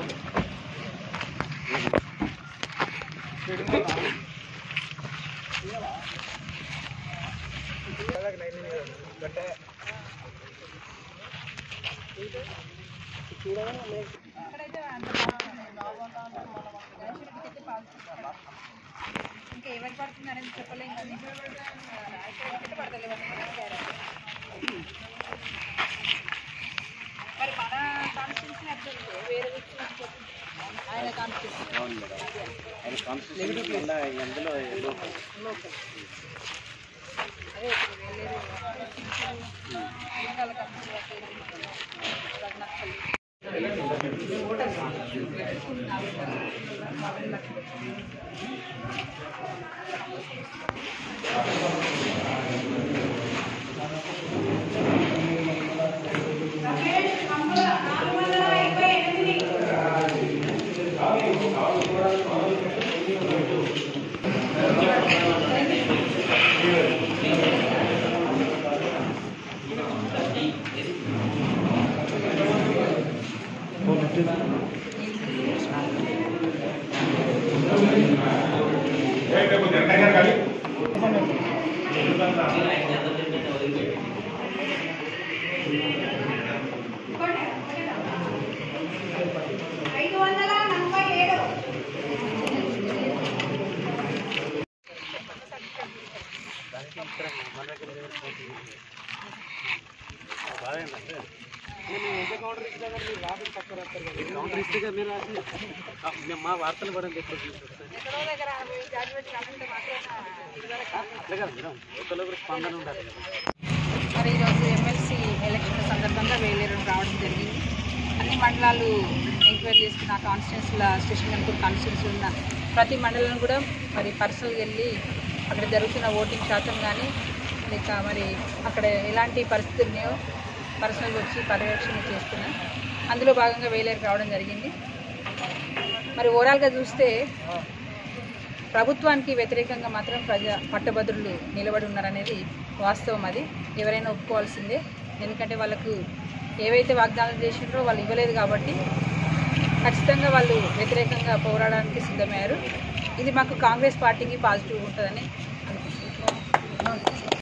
ఇంకా ఎవరు పడుతుంది అనేది చెప్పలేం కానీ ఇక్కడ పడతలేవు మరి మన కాన్స్టిట్యూన్సీ అర్థం వేరే వ్యక్తి నుంచి చెప్పు. ఆయన కాన్స్టిట్యూన్సీ అవును మేడం ఆయన కాన్స్టిట్యూషన్ వల్ల అందులో లోపం. లోకల్ అదే ఇప్పుడు వేరే తెలంగాణ కాన్స్టిట్యూన్సీ నచ్చలేదు ఐదు వందల నలభై ఏడు కౌంటర్ ఇస్తే కదా మీరు రాసి ఆ, మేము మా వార్తలు పడండి ఎప్పుడు చూస్తారు ఎక్కడో దగ్గర గ్రాడ్యుయేట్ కాకుండా మాత్రం ఇదివరకు అట్లే కదా మేడం యువతలో కూడా స్పందన ఉండాలి కదా మరి ఈరోజు ఎమ్మెల్సీ ఎలక్షన్ సందర్భంగా వేలేరు రావడం జరిగింది అన్ని మండలాలు ఎంక్వైరీ చేసుకున్న కాన్స్టిట్యూన్సీల స్టేషన్ కనుక కాన్స్టిట్యూన్సీ ఉన్న ప్రతి మండలం కూడా మరి పర్సనల్గా వెళ్ళి అక్కడ జరుగుతున్న ఓటింగ్ శాతం కానీ లేక మరి అక్కడ ఎలాంటి పరిస్థితులు ఉన్నాయో పర్సనల్గా వచ్చి పర్యవేక్షణ చేస్తున్నాం అందులో భాగంగా వేలేరు రావడం జరిగింది మరి ఓవరాల్గా చూస్తే ప్రభుత్వానికి వ్యతిరేకంగా మాత్రం ప్రజా పట్టభద్రులు నిలబడి ఉన్నారనేది వాస్తవం అది ఎవరైనా ఒప్పుకోవాల్సిందే ఎందుకంటే వాళ్ళకు ఏవైతే వాగ్దానాలు చేసిండ్రో వాళ్ళు ఇవ్వలేదు కాబట్టి ఖచ్చితంగా వాళ్ళు వ్యతిరేకంగా పోరాడడానికి సిద్ధమయ్యారు ఇది మాకు కాంగ్రెస్ పార్టీకి పాజిటివ్ ఉంటుందని అనుకుంటున్నాను